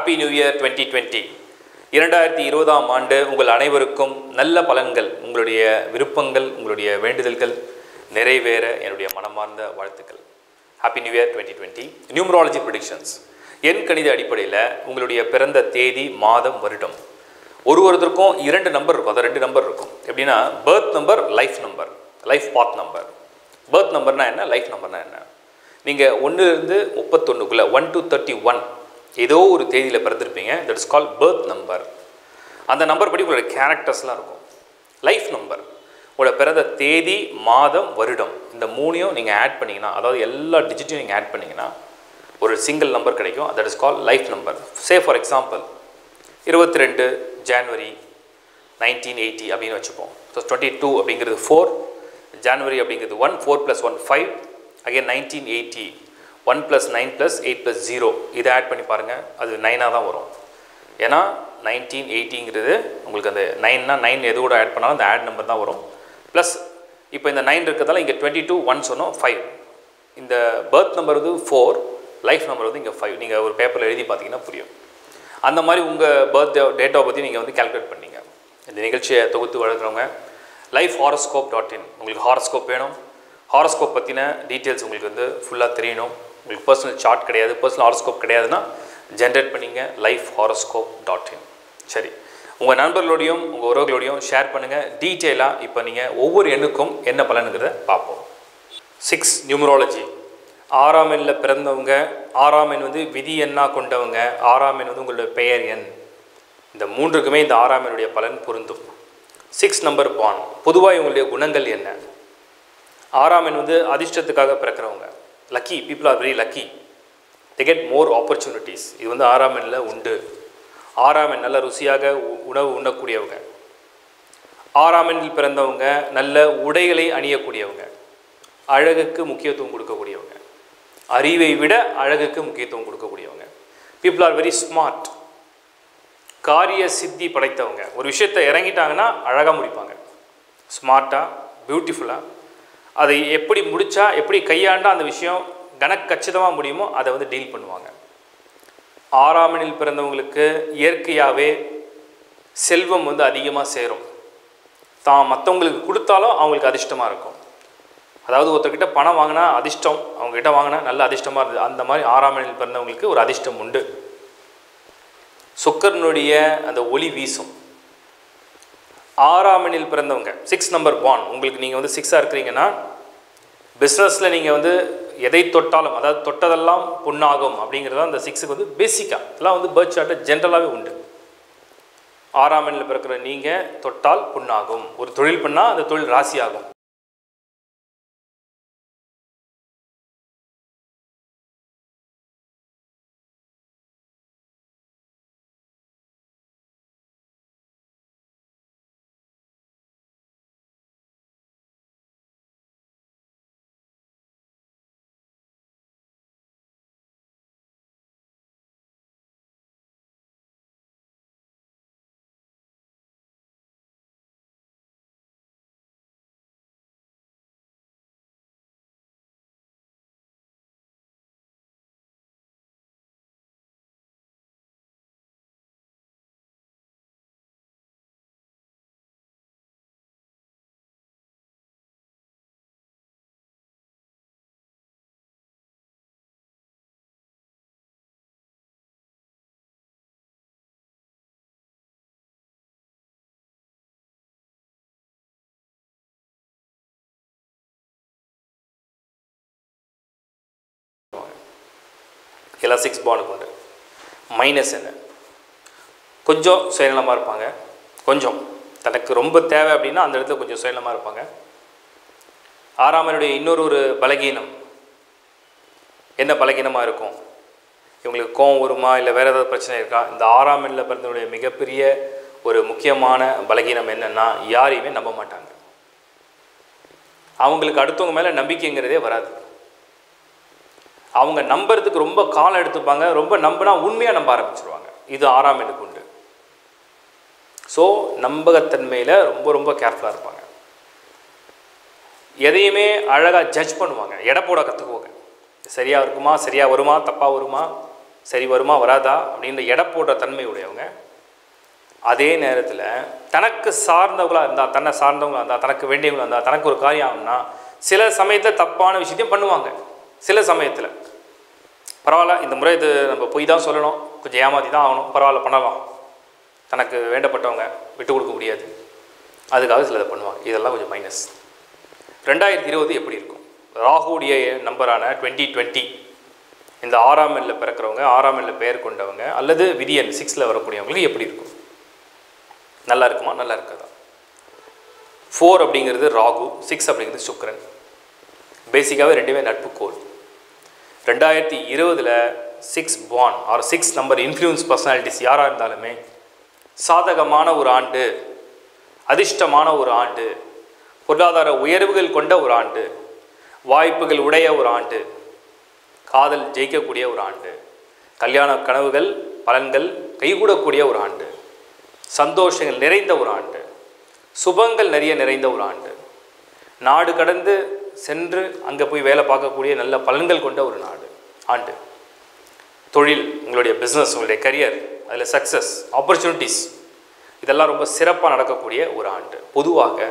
happy new year twenty twenty இரண்டாயிரத்தி இருபதாம் ஆண்டு உங்கள் அனைவருக்கும் நல்ல பலன்கள் உங்களுடைய விருப்பங்கள் உங்களுடைய வேண்டுதல்கள் நிறைவேற என்னுடைய மனமார்ந்த வாழ்த்துக்கள் happy new year twenty twenty numerology predictions எண் கணித அடிப்படையில் உங்களுடைய பிறந்த தேதி மாதம் வருடம் ஒரு ஒருத்தருக்கும் இரண்டு நம்பர் இருக்கும் அதான் ரெண்டு நம்பர் இருக்கும் எப்படின்னா birth number life number life path number birth நம்பர்னா என்ன லைஃப் நம்பர்னா என்ன நீங்கள் ஒன்றுலேருந்து முப்பத்தொன்றுக்குள்ளே ஒன் டு தேர்ட்டி ஒன் ஏதோ ஒரு தேதியில் பிறந்திருப்பீங்க that is call birth number அந்த நம்பர் படி உங்களோட கேரக்டர்ஸ்லாம் இருக்கும் லைஃப் நம்பர் உங்களோட பிறந்த தேதி மாதம் வருடம் இந்த மூணையும் நீங்கள் ஆட் பண்ணிங்கன்னா அதாவது எல்லா டிஜிட்டையும் நீங்கள் ஆட் பண்ணிங்கன்னா ஒரு சிங்கிள் நம்பர் கிடைக்கும் that is call life number say for example இருபத்தி ரெண்டு ஜான்வரி நைன்டீன் எயிட்டி அப்படின்னு வச்சுப்போம் ஸோ டுவெண்ட்டி டூ அப்படிங்கிறது ஃபோர் ஜான்வரி அப்படிங்கிறது one four plus one five again nineteen eighty one plus nine plus eight plus zero இதை add பண்ணி பாருங்கள் அது நைனாக தான் வரும் ஏன்னா நைன்டீன் எயிட்டிங்கிறது உங்களுக்கு அந்த நைன்னா நைன் எது கூட ஆட் பண்ணாலும் அந்த ஆட் நம்பர் தான் வரும் ப்ளஸ் இப்போ இந்த நைன் இருக்கிறதால இங்கே டுவெண்ட்டி டூ ஒன் சொன்னோம் ஃபைவ் இந்த பர்த் நம்பர் வந்து ஃபோர் லைஃப் நம்பர் வந்து இங்கே ஃபைவ் நீங்கள் ஒரு பேப்பரில் எழுதி பார்த்தீங்கன்னா புரியும் அந்த மாதிரி உங்கள் பர்த் டேட் ஆஃப் பற்றி நீங்கள் வந்து கால்குலேட் பண்ணீங்க இந்த நிகழ்ச்சியை தொகுத்து வழங்குறவங்க லைஃப் ஹாரோஸ்கோப் டாட் இன் உங்களுக்கு ஹாரோஸ்கோப் வேணும் ஹாரோஸ்கோப் பற்றின டீட்டெயில்ஸ் உங்களுக்கு வந்து ஃபுல்லாக தெரியணும் உங்களுக்கு பர்சனல் சார்ட் கிடையாது பர்சனல் ஹாரோஸ்கோப் கிடையாதுன்னா ஜென்ரேட் பண்ணிங்க லைஃப் ஹாரோஸ்கோப் டாட் இன் சரி உங்கள் நண்பர்களோடையும் உங்கள் உறவுகளோடையும் ஷேர் பண்ணுங்கள் டீட்டெயிலாக இப்போ நீங்கள் ஒவ்வொரு எண்ணுக்கும் என்ன பலனுங்கிறத பார்ப்போம் சிக்ஸ் நியூமராலஜி ஆறாம் எண்ணில் பிறந்தவங்க ஆறாம் எண் வந்து விதி எண்ணாக கொண்டவங்க ஆறாம் எண் வந்து உங்களுடைய பெயர் எண் இந்த மூன்றுக்குமே இந்த ஆறாம் எண்ணுடைய பலன் பொருந்தும் சிக்ஸ் நம்பர் பான் பொதுவாக இவங்களுடைய குணங்கள் என்ன ஆறாம் எண் வந்து அதிர்ஷ்டத்துக்காக பிறக்கிறவங்க lucky people are very lucky they get more opportunities இது வந்து ஆறாம் எண்ணில் உண்டு ஆறாம் எண் நல்ல ருசியாக உ- உணவு உண்ணக்கூடியவங்க ஆறாம் எண்ணில் பிறந்தவங்க நல்ல உடைகளை அணியக்கூடியவங்க அழகுக்கு முக்கியத்துவம் கொடுக்கக்கூடியவங்க அறிவை விட அழகுக்கு முக்கியத்துவம் கொடுக்கக்கூடியவங்க பீப்புள் ஆர் வெரி ஸ்மார்ட் காரிய சித்தி படைத்தவங்க ஒரு விஷயத்தை இறங்கிட்டாங்கன்னா அழகாக முடிப்பாங்க ஸ்மார்ட்டாக பியூட்டிஃபுல்லாக அதை எப்படி முடித்தா எப்படி கையாண்டா அந்த விஷயம் கனக்கச்சிதமாக முடியுமோ அதை வந்து டீல் பண்ணுவாங்க ஆறாம் எண்ணில் பிறந்தவங்களுக்கு இயற்கையாகவே செல்வம் வந்து அதிகமாக சேரும் தான் மற்றவங்களுக்கு கொடுத்தாலும் அவங்களுக்கு அதிர்ஷ்டமாக இருக்கும் அதாவது ஒருத்தர்கிட்ட பணம் வாங்கினா அதிர்ஷ்டம் அவங்ககிட்ட வாங்கினா நல்ல அதிர்ஷ்டமாக இருந்தது அந்த மாதிரி ஆறாம் எண்ணில் பிறந்தவங்களுக்கு ஒரு அதிர்ஷ்டம் உண்டு சுக்கரனுடைய அந்த ஒளி வீசும் ஆறாம் எண்ணில் பிறந்தவங்க சிக்ஸ் நம்பர் ஒன் உங்களுக்கு நீங்கள் வந்து சிக்ஸாக இருக்கிறீங்கன்னா பிஸ்னஸில் நீங்கள் வந்து எதை தொட்டாலும் அதாவது தொட்டதெல்லாம் புண்ணாகும் அப்படிங்கிறது தான் அந்த சிக்ஸுக்கு வந்து பேசிக்காக இதெல்லாம் வந்து பேர்த் சார்ட்டை ஜென்ரலாகவே உண்டு ஆறாம் எண்ணில் பிறக்கிற நீங்கள் தொட்டால் புண்ணாகும் ஒரு தொழில் பண்ணால் அந்த தொழில் ராசியாகும் எல்லாம் சிக்ஸ் பானுக்கு உண்டு மைனஸ் என்ன கொஞ்சம் சுயநலமாக இருப்பாங்க கொஞ்சம் தனக்கு ரொம்ப தேவை அப்படின்னா அந்த இடத்துல கொஞ்சம் சுயநலமாக இருப்பாங்க ஆறாமனுடைய இன்னொரு ஒரு பலகீனம் என்ன பலகீனமாக இருக்கும் இவங்களுக்கு கோவம் வருமா இல்லை வேறு ஏதாவது பிரச்சனை இருக்கா இந்த ஆறாம் எண்ணில் பிறந்தவருடைய மிகப்பெரிய ஒரு முக்கியமான பலகீனம் என்னென்னா யாரையுமே நம்ப மாட்டாங்க அவங்களுக்கு அடுத்தவங்க மேலே நம்பிக்கைங்கிறதே வராது அவங்க நம்புறதுக்கு ரொம்ப காலம் எடுத்துப்பாங்க ரொம்ப நம்பினா உண்மையாக நம்ப ஆரம்பிச்சிருவாங்க இது ஆறாம் எண்ணுக்கு உண்டு ஸோ நம்பகத்தன்மையில் ரொம்ப ரொம்ப கேர்ஃபுல்லாக இருப்பாங்க எதையுமே அழகாக ஜட்ஜ் பண்ணுவாங்க எடை போட கற்றுக்குவாங்க சரியாக இருக்குமா சரியாக வருமா தப்பாக வருமா சரி வருமா வராதா அப்படின்ற எடை போடுற தன்மை உடையவங்க அதே நேரத்தில் தனக்கு சார்ந்தவங்களாக இருந்தால் தன்னை சார்ந்தவங்களாக இருந்தால் தனக்கு வேண்டியவங்களாக இருந்தால் தனக்கு ஒரு காரியம் ஆகும்னா சில சமயத்தில் தப்பான விஷயத்தையும் பண்ணுவாங்க சில சமயத்தில் பரவாயில்ல இந்த முறை இது நம்ம பொய் தான் சொல்லணும் கொஞ்சம் ஏமாற்றி தான் ஆகணும் பரவாயில்ல பண்ணலாம் தனக்கு வேண்டப்பட்டவங்க விட்டு கொடுக்க முடியாது அதுக்காக சிலதை பண்ணுவாங்க இதெல்லாம் கொஞ்சம் மைனஸ் ரெண்டாயிரத்தி இருபது எப்படி இருக்கும் ராகுடைய நம்பரான டுவெண்ட்டி டுவெண்ட்டி இந்த ஆறாம் எண்ணில் பிறக்கிறவங்க ஆறாம் எண்ணில் பெயர் கொண்டவங்க அல்லது விதியன் சிக்ஸில் வரக்கூடியவங்களுக்கு எப்படி இருக்கும் நல்லா இருக்குமா நல்லா இருக்காதா ஃபோர் அப்படிங்கிறது ராகு சிக்ஸ் அப்படிங்கிறது சுக்கிரன் பேசிக்காகவே ரெண்டுமே நட்பு கோல் ரெண்டாயிரத்தி இருபதில் six born are six number influence personalities யாராக இருந்தாலுமே சாதகமான ஒரு ஆண்டு அதிர்ஷ்டமான ஒரு ஆண்டு பொருளாதார உயர்வுகள் கொண்ட ஒரு ஆண்டு வாய்ப்புகள் உடைய ஒரு ஆண்டு காதல் ஜெயிக்கக்கூடிய ஒரு ஆண்டு கல்யாண கனவுகள் பலன்கள் கைகூடக்கூடிய ஒரு ஆண்டு சந்தோஷங்கள் நிறைந்த ஒரு ஆண்டு சுபங்கள் நிறைய நிறைந்த ஒரு ஆண்டு நாடு கடந்து சென்று அங்கே போய் வேலை பார்க்கக்கூடிய நல்ல பலன்கள் கொண்ட ஒரு நாடு ஆண்டு தொழில் உங்களுடைய பிஸ்னஸ் உங்களுடைய கரியர் அதில் சக்ஸஸ் ஆப்பர்ச்சுனிட்டிஸ் இதெல்லாம் ரொம்ப சிறப்பாக நடக்கக்கூடிய ஒரு ஆண்டு பொதுவாக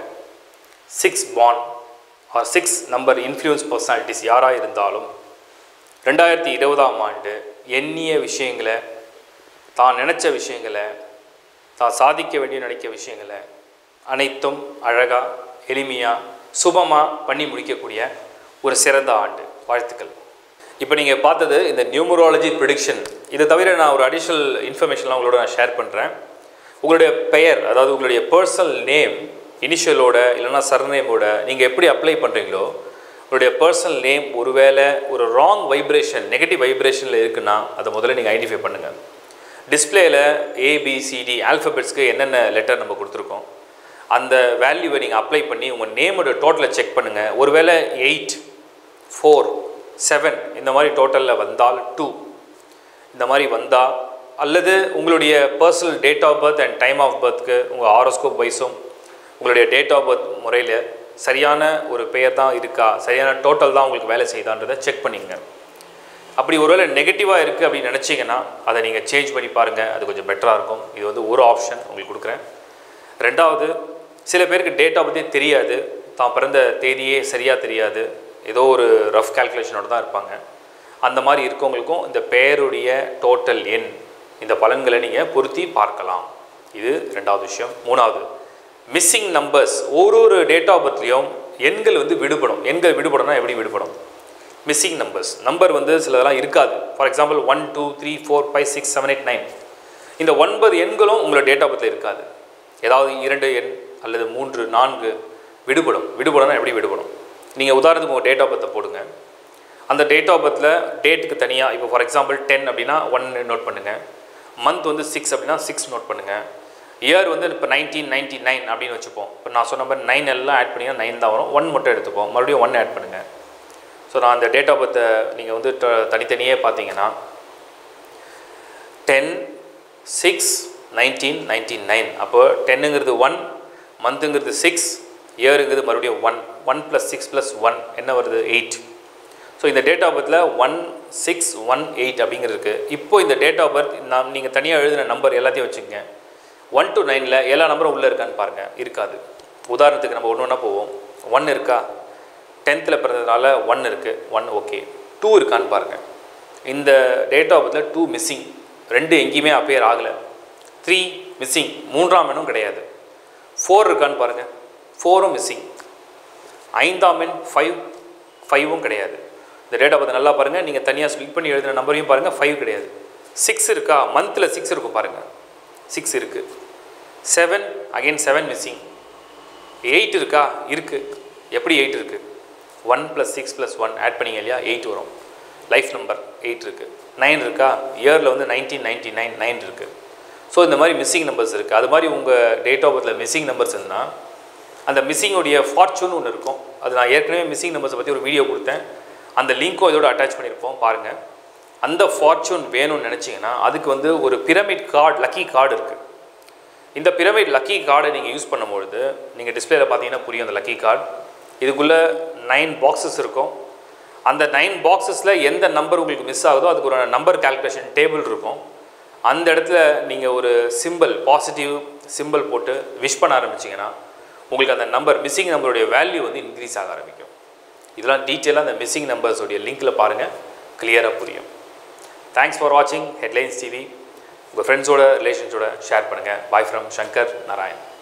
six born are six number influence personalities யாராக இருந்தாலும் ரெண்டாயிரத்தி இருபதாம் ஆண்டு எண்ணிய விஷயங்களை தான் நினச்ச விஷயங்களை தான் சாதிக்க வேண்டிய நினைக்க விஷயங்களை அனைத்தும் அழகாக எளிமையாக சுபமாக பண்ணி முடிக்கக்கூடிய ஒரு சிறந்த ஆண்டு வாழ்த்துக்கள் இப்போ நீங்கள் பார்த்தது இந்த நியூமராலஜி ப்ரிடிக்ஷன் இதை தவிர நான் ஒரு அடிஷ்னல் இன்ஃபர்மேஷன்லாம் உங்களோட நான் ஷேர் பண்ணுறேன் உங்களுடைய பெயர் அதாவது உங்களுடைய பர்சனல் நேம் இனிஷியலோட இல்லைன்னா சர்நேமோட நீங்கள் எப்படி அப்ளை பண்ணுறீங்களோ உங்களுடைய பர்சனல் நேம் ஒருவேளை ஒரு ராங் வைப்ரேஷன் நெகட்டிவ் வைப்ரேஷனில் இருக்குன்னா அதை முதல்ல நீங்கள் ஐடென்டிஃபை பண்ணுங்கள் டிஸ்பிளேயில் ஏபிசிடி ஆல்ஃபபெட்ஸ்க்கு என்னென்ன லெட்டர் நம்ம கொடுத்துருக்கோம் அந்த வேல்யூவை நீங்கள் அப்ளை பண்ணி உங்கள் நேமோட டோட்டலை செக் பண்ணுங்கள் ஒருவேளை எயிட் ஃபோர் செவன் இந்த மாதிரி டோட்டலில் வந்தால் டூ இந்த மாதிரி வந்தால் அல்லது உங்களுடைய personal date of birth and time of பர்த்க்கு உங்கள் ஆரோஸ்கோப் வைஸும் உங்களுடைய டேட் ஆஃப் பர்த் முறையில் சரியான ஒரு பெயர் தான் இருக்கா சரியான டோட்டல் தான் உங்களுக்கு வேலை செய்தான்றதை செக் பண்ணிங்க அப்படி ஒருவேளை நெகட்டிவாக இருக்குது அப்படின்னு நினச்சிங்கன்னா அதை நீங்கள் சேஞ்ச் பண்ணி பாருங்கள் அது கொஞ்சம் பெட்டராக இருக்கும் இது வந்து ஒரு ஆப்ஷன் உங்களுக்கு கொடுக்குறேன் ரெண்டாவது சில பேருக்கு டேட் ஆஃப் பர்த்தே தெரியாது தான் பிறந்த தேதியே சரியாக தெரியாது ஏதோ ஒரு ரஃப் கால்குலேஷனோட தான் இருப்பாங்க அந்த மாதிரி இருக்கவங்களுக்கும் இந்த பெயருடைய டோட்டல் எண் இந்த பலன்களை நீங்கள் பொருத்தி பார்க்கலாம் இது ரெண்டாவது விஷயம் மூணாவது மிஸ்ஸிங் நம்பர்ஸ் ஒரு ஒரு டேட் ஆஃப் பர்த்லேயும் எண்கள் வந்து விடுபடும் எண்கள் விடுபடணும்னா எப்படி விடுபடும் மிஸ்ஸிங் நம்பர்ஸ் நம்பர் வந்து சிலதெல்லாம் இருக்காது for example one two three four five six seven eight nine இந்த ஒன்பது எண்களும் உங்களோட டேட் ஆஃப் பர்த்தில் இருக்காது ஏதாவது இரண்டு எண் அல்லது மூன்று நான்கு விடுபடும் விடுபடனா எப்படி விடுபடும் நீங்கள் உதாரணத்துக்கு உங்கள் டேட் ஆஃப் பர்த்தை போடுங்க அந்த டேட் ஆஃப் பர்த்தில் டேட்டுக்கு தனியாக இப்போ ஃபார் எக்ஸாம்பிள் டென் அப்படின்னா ஒன் நோட் பண்ணுங்கள் மந்த் வந்து சிக்ஸ் அப்படின்னா சிக்ஸ் நோட் பண்ணுங்கள் இயர் வந்து இப்போ நைன்டீன் நைன்டி நைன் அப்படின்னு வச்சுப்போம் இப்போ நான் சொன்ன மாதிரி நைன் எல்லாம் ஆட் பண்ணிங்கன்னா நைன் தான் வரும் ஒன் மட்டும் எடுத்துப்போம் மறுபடியும் ஒன் ஆட் பண்ணுங்கள் ஸோ நான் அந்த டேட் ஆஃப் பர்த்தை நீங்கள் வந்து த- தனித்தனியே பார்த்தீங்கன்னா ten six nineteen ninety nine அப்போ டென்னுங்கிறது ஒன் மந்த்துங்கிறது சிக்ஸ் இயருங்கிறது மறுபடியும் one one plus six plus one என்ன வருது எயிட் ஸோ இந்த டேட் ஆஃப் பர்த்தில் ஒன் சிக்ஸ் ஒன் எயிட் அப்படிங்கிறது இருக்குது இப்போ இந்த டேட் ஆஃப் பர்த் நான் நீங்கள் தனியாக எழுதின நம்பர் எல்லாத்தையும் வச்சுக்கங்க ஒன் to நைனில் எல்லா நம்பரும் உள்ளே இருக்கான்னு பாருங்கள் இருக்காது உதாரணத்துக்கு நம்ம ஒன்று ஒன்றா போவோம் ஒன் இருக்கா டென்த்தில் பிறந்ததுனால ஒன் இருக்குது ஒன் ஓகே டூ இருக்கான்னு பாருங்கள் இந்த டேட் ஆஃப் பர்த்தில் டூ மிஸ்ஸிங் ரெண்டு எங்கேயுமே அப்பேர் ஆகலை த்ரீ மிஸ்ஸிங் மூன்றாம் எண்ணும் கிடையாது ஃபோர் இருக்கான்னு பாருங்கள் ஃபோரும் மிஸ்ஸிங் ஐந்தாம் எண் ஃபைவ் ஃபைவும் கிடையாது இந்த டேட் ஆஃப் பர்த் நல்லா பாருங்கள் நீங்கள் தனியாக ஸ்பிளிட் பண்ணி எழுதின நம்பரையும் பாருங்கள் ஃபைவ் கிடையாது சிக்ஸ் இருக்கா மந்தில் சிக்ஸ் இருக்கும் பாருங்கள் சிக்ஸ் இருக்குது seven again seven missing eight இருக்கா இருக்குது எப்படி எயிட் இருக்குது one plus six plus one add பண்ணீங்க இல்லையா எயிட் வரும் லைஃப் நம்பர் எயிட் இருக்குது நைன் இருக்கா இயரில் வந்து நைன்டீன் நைன்டி நைன் நைன் இருக்குது ஸோ இந்த மாதிரி மிஸ்ஸிங் நம்பர்ஸ் இருக்குது அது மாதிரி உங்கள் டேட் ஆஃப் பர்த்தில் மிஸ்ஸிங் நம்பர்ஸ் இருந்தால் அந்த மிஸ்ஸிங்கோடைய ஃபார்ச்சூன் ஒன்று இருக்கும் அது நான் ஏற்கனவே மிஸ்ஸிங் நம்பர்ஸை பற்றி ஒரு வீடியோ கொடுத்தேன் அந்த லிங்க்கும் இதோட அட்டாச் பண்ணியிருப்போம் பாருங்கள் அந்த ஃபார்ச்சூன் வேணும்னு நினச்சிங்கன்னா அதுக்கு வந்து ஒரு பிரமிட் கார்டு லக்கி கார்டு இருக்குது இந்த பிரமிட் லக்கி கார்டை நீங்கள் யூஸ் பண்ணும்பொழுது நீங்கள் டிஸ்பிளேல பார்த்தீங்கன்னா புரியும் அந்த லக்கி கார்டு இதுக்குள்ளே நைன் பாக்ஸஸ் இருக்கும் அந்த நைன் பாக்ஸஸில் எந்த நம்பர் உங்களுக்கு மிஸ் ஆகுதோ அதுக்கு ஒரு நம்பர் கால்குலேஷன் டேபிள் இருக்கும் அந்த இடத்துல நீங்கள் ஒரு சிம்பிள் பாசிட்டிவ் சிம்பிள் போட்டு விஷ் பண்ண ஆரம்பிச்சிங்கன்னா உங்களுக்கு அந்த நம்பர் மிஸ்ஸிங் நம்பருடைய வேல்யூ வந்து இன்க்ரீஸ் ஆக ஆரம்பிக்கும் இதெல்லாம் டீட்டெயிலாக அந்த மிஸ்ஸிங் நம்பர்ஸோடைய லிங்க்கில் பாருங்கள் கிளியராக புரியும் தேங்க்ஸ் ஃபார் வாட்சிங் ஹெட்லைன்ஸ் டிவி உங்கள் ஃப்ரெண்ட்ஸோட ரிலேஷன்ஸோட ஷேர் பண்ணுங்கள் பாய் ஃப்ரம் சங்கர் நாராயண்